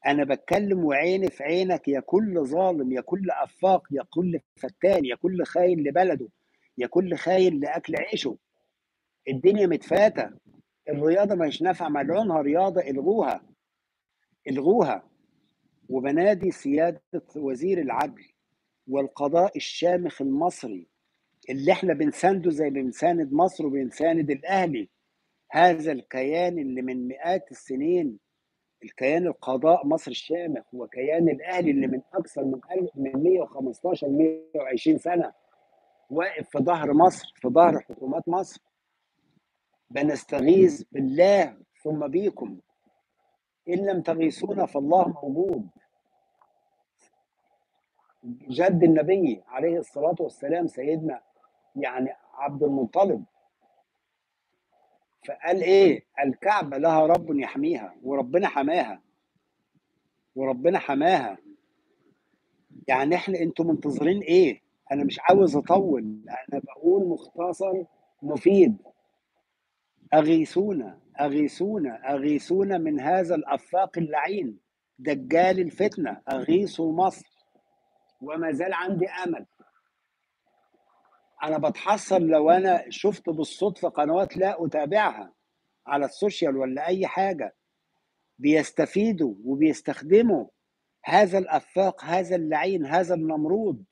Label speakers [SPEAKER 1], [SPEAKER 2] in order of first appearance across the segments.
[SPEAKER 1] انا بتكلم وعيني في عينك يا كل ظالم يا كل افاق يا كل فتان يا كل خاين لبلده يا كل خاين لاكل عيشه الدنيا متفاتة الرياضة مش نافعة ملعونها رياضة الغوها الغوها وبنادي سيادة وزير العدل والقضاء الشامخ المصري اللي احنا بنسانده زي ما بنساند مصر وبنساند الاهلي هذا الكيان اللي من مئات السنين الكيان القضاء مصر الشامخ وكيان الاهلي اللي من اكثر من من 115 120 سنه واقف في ظهر مصر في ظهر حكومات مصر بنستغيث بالله ثم بيكم ان لم تغيثونا فالله موجود جد النبي عليه الصلاه والسلام سيدنا يعني عبد المطلب فقال ايه الكعبه لها رب يحميها وربنا حماها وربنا حماها يعني احنا انتوا منتظرين ايه انا مش عاوز اطول انا بقول مختصر مفيد اغيثونا اغيثونا اغيثونا من هذا الافاق اللعين دجال الفتنه اغيثوا مصر وما زال عندي امل انا بتحسر لو انا شفت بالصدفه قنوات لا اتابعها على السوشيال ولا اي حاجه بيستفيدوا وبيستخدموا هذا الافاق هذا اللعين هذا النمرود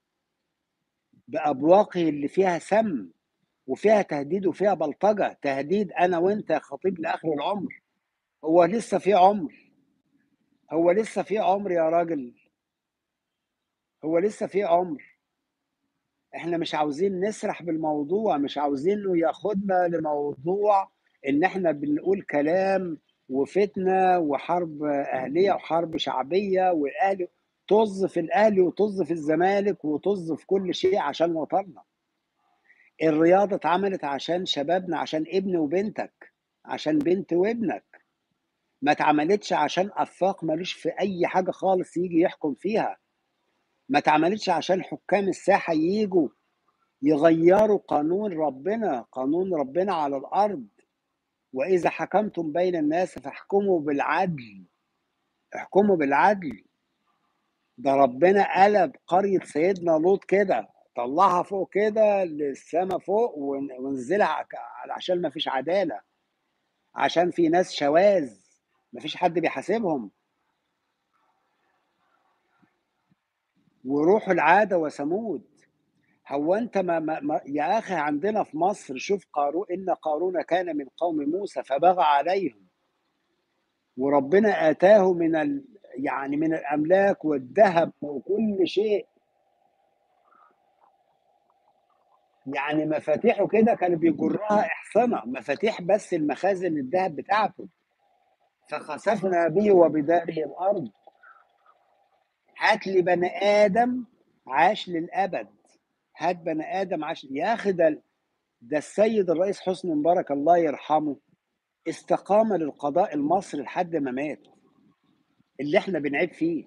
[SPEAKER 1] بابواقه اللي فيها سم وفيها تهديد وفيها بلطجه تهديد انا وانت يا خطيب لاخر العمر هو لسه في عمر هو لسه في عمر يا راجل هو لسه في عمر احنا مش عاوزين نسرح بالموضوع مش عاوزينه ياخدنا لموضوع ان احنا بنقول كلام وفتنه وحرب اهليه وحرب شعبيه والاهلي طز في الاهلي وطز في الزمالك وطز في كل شيء عشان وطننا الرياضه اتعملت عشان شبابنا عشان ابن وبنتك عشان بنت وابنك ما اتعملتش عشان افاق ملوش في اي حاجه خالص يجي يحكم فيها ما اتعملتش عشان حكام الساحه ييجوا يغيروا قانون ربنا قانون ربنا على الارض واذا حكمتم بين الناس فاحكموا بالعدل احكموا بالعدل ده ربنا قلب قريه سيدنا لوط كده طلعها فوق كده للسما فوق ونزلها عشان ما فيش عداله عشان في ناس شواذ ما فيش حد بيحاسبهم وروح العاده وثمود هو انت ما, ما, ما يا اخي عندنا في مصر شوف قارون ان قارون كان من قوم موسى فبغى عليهم وربنا اتاه من ال يعني من الاملاك والذهب وكل شيء يعني مفاتيحه كده كان بيجرها احصنه مفاتيح بس المخازن الذهب بتاعته فخسفنا به وبداره الارض هات لي بني ادم عاش للابد هات بني ادم عاش يا اخي ده ده السيد الرئيس حسني مبارك الله يرحمه استقام للقضاء المصري لحد ما مات اللي احنا بنعيب فيه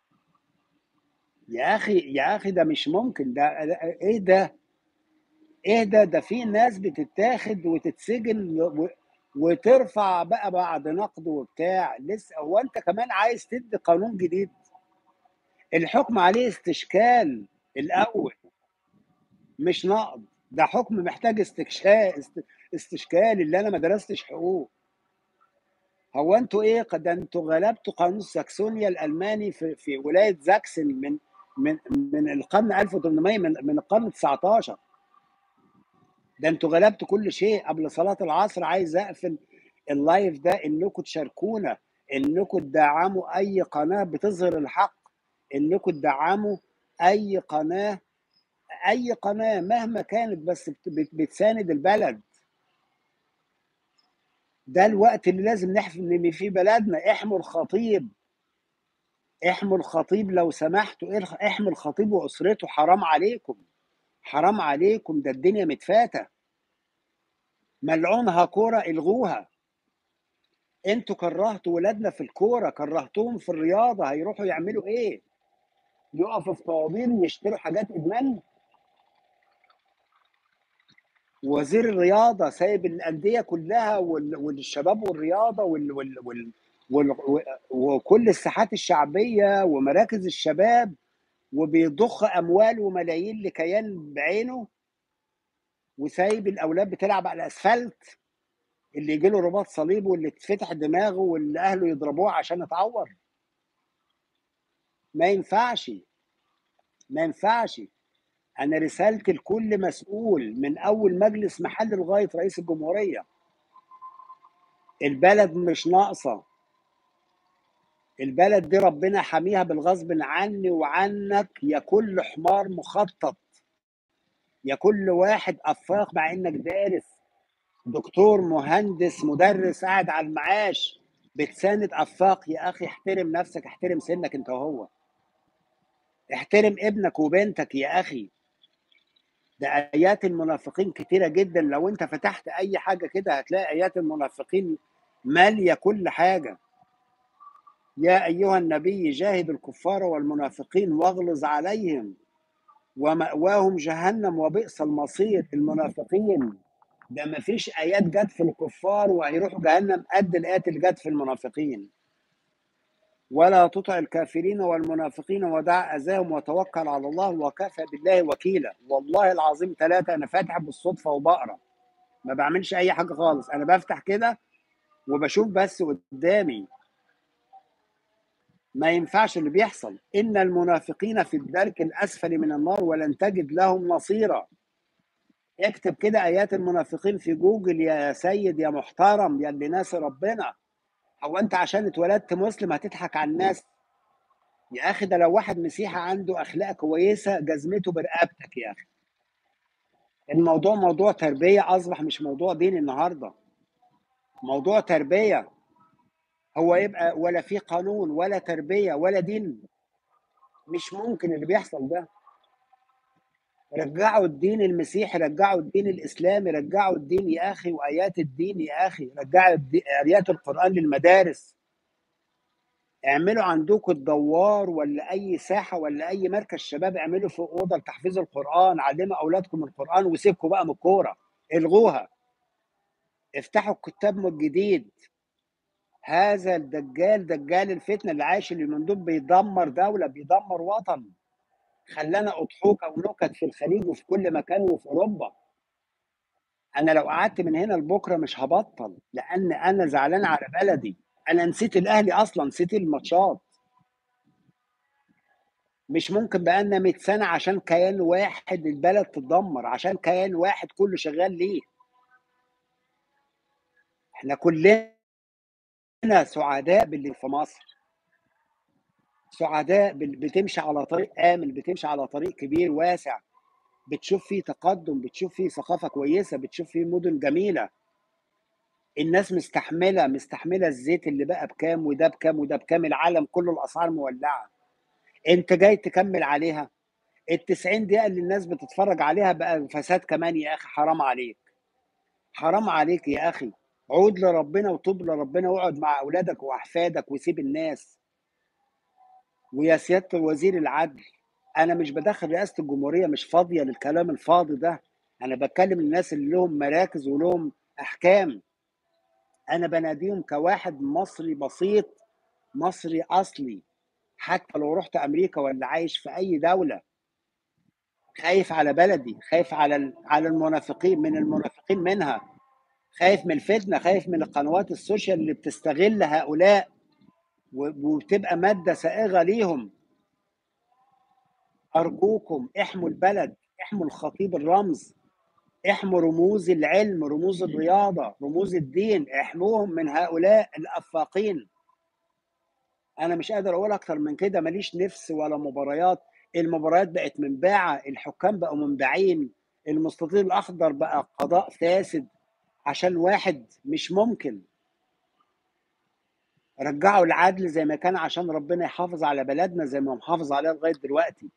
[SPEAKER 1] يا اخي يا اخي ده مش ممكن ده ايه ده ايه ده ده في ناس بتتاخد وتتسجن وترفع بقى بعد نقد وبتاع لسه هو انت كمان عايز تدي قانون جديد الحكم عليه استشكال الاول مش نقد ده حكم محتاج استكشاف استشكال اللي انا ما درستش حقوق هو انتوا ايه ده انتوا غلبتوا قانون ساكسونيا الالماني في في ولايه زاكسن من من من القرن 1800 من من القرن 19 ده انتوا غلبتوا كل شيء قبل صلاه العصر عايز اقفل اللايف ده انكم تشاركونا انكم تدعموا اي قناه بتظهر الحق انكم تدعموا اي قناه اي قناه مهما كانت بس بتساند البلد ده الوقت اللي لازم نحمي فيه بلدنا احموا الخطيب احموا الخطيب لو سمحتوا احموا الخطيب واسرته حرام عليكم حرام عليكم ده الدنيا متفاتة ملعونها كورة الغوها انتوا كرهتوا ولادنا في الكورة كرهتوهم في الرياضة هيروحوا يعملوا ايه يقفوا في طوابير يشتروا حاجات ادمان وزير الرياضه سايب الانديه كلها والشباب والرياضه وال وال وال وكل الساحات الشعبيه ومراكز الشباب وبيضخ اموال وملايين لكيان بعينه وسايب الاولاد بتلعب على الاسفلت اللي يجي له رباط صليب واللي تفتح دماغه واللي اهله يضربوه عشان يتعور ما ينفعش ما ينفعش انا رسالتي لكل مسؤول من اول مجلس محل لغايه رئيس الجمهوريه البلد مش ناقصه البلد دي ربنا حاميها بالغصب عني وعنك يا كل حمار مخطط يا كل واحد افاق مع انك دارس دكتور مهندس مدرس قاعد على المعاش بتساند افاق يا اخي احترم نفسك احترم سنك انت وهو احترم ابنك وبنتك يا اخي ده ايات المنافقين كتيره جدا لو انت فتحت اي حاجه كده هتلاقي ايات المنافقين ماليه كل حاجه يا ايها النبي جاهد الكفار والمنافقين واغلظ عليهم ومأواهم جهنم وبئس المصير المنافقين ده ما فيش ايات جت في الكفار وهيروحوا جهنم قد الايات اللي جت في المنافقين ولا تطع الكافرين والمنافقين ودع اذاهم وتوكل على الله وكفى بالله وكيلا والله العظيم ثلاثه انا فاتح بالصدفه وبقرا ما بعملش اي حاجه خالص انا بفتح كده وبشوف بس قدامي ما ينفعش اللي بيحصل ان المنافقين في الدرك الاسفل من النار ولن تجد لهم نصيرا اكتب كده ايات المنافقين في جوجل يا سيد يا محترم يا اللي ناس ربنا هو انت عشان اتولدت مسلم هتضحك على الناس يا اخي ده لو واحد مسيحي عنده اخلاق كويسه جزمته برقبتك يا اخي الموضوع موضوع تربيه اصبح مش موضوع دين النهارده موضوع تربيه هو يبقى ولا في قانون ولا تربيه ولا دين مش ممكن اللي بيحصل ده رجعوا الدين المسيحي رجعوا الدين الاسلامي رجعوا الدين يا اخي وايات الدين يا اخي رجعوا ايات القران للمدارس اعملوا عندكم الدوار ولا اي ساحه ولا اي مركز شباب اعملوا في اوضه لتحفيظ القران علموا اولادكم القران وسيبكم بقى من الكوره الغوها افتحوا الكتاب من جديد هذا الدجال دجال الفتنه اللي عايش اليومين دول بيدمر دوله بيدمر وطن خلانا اضحوكه ونكت في الخليج وفي كل مكان وفي اوروبا انا لو قعدت من هنا لبكره مش هبطل لان انا زعلان على بلدي انا نسيت الاهلي اصلا نسيت الماتشات مش ممكن بقالنا 100 سنه عشان كيان واحد البلد تتدمر عشان كيان واحد كله شغال ليه احنا كلنا سعداء باللي في مصر سعداء بتمشي على طريق امن بتمشي على طريق كبير واسع بتشوف فيه تقدم بتشوف فيه ثقافه كويسه بتشوف فيه مدن جميله الناس مستحمله مستحمله الزيت اللي بقى بكام وده بكام وده بكام العالم كله الاسعار مولعه انت جاي تكمل عليها ال 90 دقيقه اللي الناس بتتفرج عليها بقى فساد كمان يا اخي حرام عليك حرام عليك يا اخي عود لربنا وتوب لربنا واقعد مع اولادك واحفادك وسيب الناس ويا سياده وزير العدل انا مش بدخل رئاسه الجمهوريه مش فاضيه للكلام الفاضي ده انا بتكلم للناس اللي لهم مراكز ولهم احكام انا بناديهم كواحد مصري بسيط مصري اصلي حتى لو رحت امريكا ولا عايش في اي دوله خايف على بلدي خايف على على المنافقين من المنافقين منها خايف من الفتنه خايف من القنوات السوشيال اللي بتستغل هؤلاء وبتبقى ماده سائغه ليهم ارجوكم احموا البلد احموا الخطيب الرمز احموا رموز العلم رموز الرياضه رموز الدين احموهم من هؤلاء الافاقين انا مش قادر اقول اكتر من كده ماليش نفس ولا مباريات المباريات بقت منباعه الحكام بقوا منباعين المستطيل الاخضر بقى قضاء فاسد عشان واحد مش ممكن رجعوا العدل زي ما كان عشان ربنا يحافظ على بلدنا زي ما محافظ عليها لغايه دلوقتي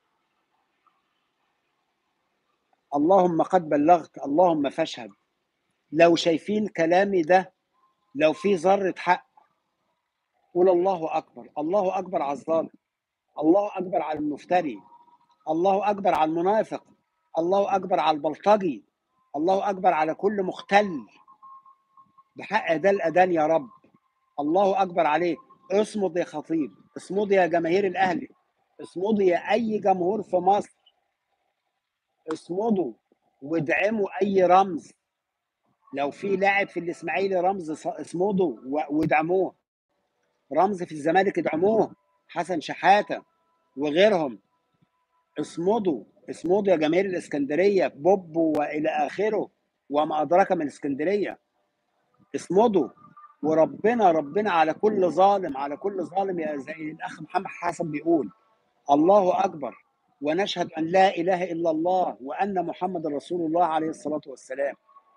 [SPEAKER 1] اللهم قد بلغت اللهم فاشهد لو شايفين كلامي ده لو في ذره حق قول الله اكبر الله اكبر على الظالم الله اكبر على المفتري الله اكبر على المنافق الله اكبر على البلطجي الله اكبر على كل مختل بحق ده الاذان يا رب الله اكبر عليك اصمد يا خطيب اصمدوا يا جماهير الاهلي اصمدوا يا اي جمهور في مصر اصمدوا وادعموا اي رمز لو في لاعب في الاسماعيلي رمز ص- اصمدوا و- وادعموه رمز في الزمالك ادعموه حسن شحاته وغيرهم اصمدوا اصمدوا يا جماهير الاسكندريه بوبو والى اخره وما ادراك من الاسكندريه اصمدوا وربنا ربنا على كل ظالم على كل ظالم يا زي الاخ محمد حسن بيقول الله اكبر ونشهد ان لا اله الا الله وان محمد رسول الله عليه الصلاه والسلام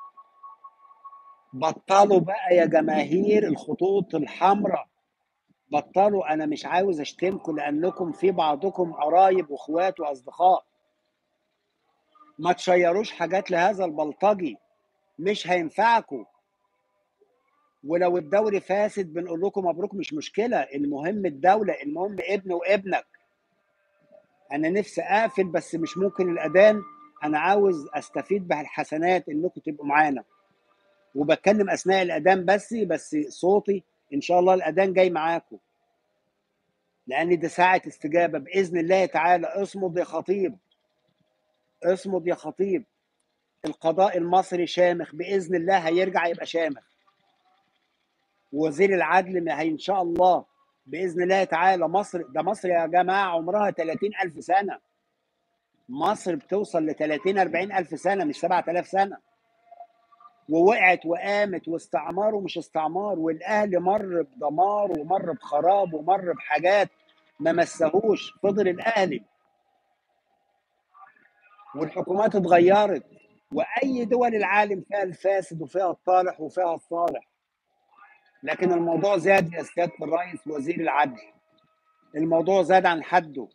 [SPEAKER 1] بطلوا بقى يا جماهير الخطوط الحمراء بطلوا انا مش عاوز اشتمكم لانكم في بعضكم قرايب واخوات واصدقاء ما تشيروش حاجات لهذا البلطجي مش هينفعكم ولو الدوري فاسد بنقول لكم مبروك مش مشكله المهم الدوله المهم ابن وابنك انا نفسي اقفل بس مش ممكن الاذان انا عاوز استفيد بالحسنات انكم تبقوا معانا وبتكلم اثناء الاذان بس بس صوتي ان شاء الله الاذان جاي معاكم لان دي ساعه استجابه باذن الله تعالى اصمد يا خطيب اصمد يا خطيب القضاء المصري شامخ باذن الله هيرجع يبقى شامخ وزير العدل ما هي ان شاء الله باذن الله تعالى مصر ده مصر يا جماعه عمرها 30 الف سنه مصر بتوصل ل 30 40 الف سنه مش 7000 سنه ووقعت وقامت واستعمار ومش استعمار والاهلي مر بدمار ومر بخراب ومر بحاجات ما مسهوش فضل الاهلي والحكومات اتغيرت واي دول العالم فيها الفاسد وفيها الطالح وفيها الصالح لكن الموضوع زاد يا سياده الرئيس وزير العدل الموضوع زاد عن حده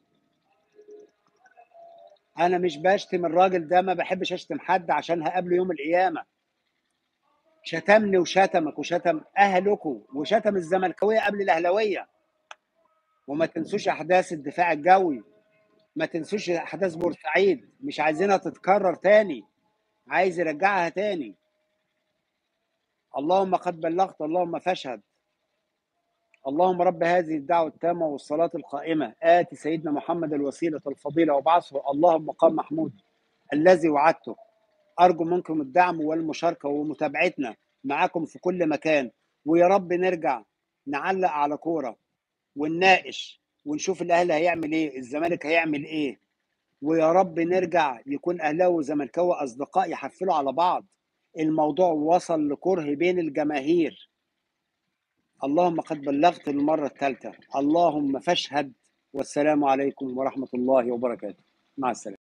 [SPEAKER 1] انا مش بشتم الراجل ده ما بحبش اشتم حد عشان هقابله يوم القيامه شتمني وشتمك وشتم اهلكم وشتم الزملكاويه قبل الاهلاويه وما تنسوش احداث الدفاع الجوي ما تنسوش احداث بورسعيد مش عايزينها تتكرر تاني عايز يرجعها تاني اللهم قد بلغت اللهم فاشهد اللهم رب هذه الدعوة التامة والصلاة القائمة آت سيدنا محمد الوسيلة الفضيلة وابعثه اللهم مقام محمود الذي وعدته أرجو منكم الدعم والمشاركة ومتابعتنا معاكم في كل مكان ويا رب نرجع نعلق على كورة ونناقش ونشوف الأهلي هيعمل إيه الزمالك هيعمل إيه ويا رب نرجع يكون أهلاوي وزملكاوي أصدقاء يحفلوا على بعض الموضوع وصل لكره بين الجماهير اللهم قد بلغت المرة الثالثة اللهم فاشهد والسلام عليكم ورحمة الله وبركاته مع السلامة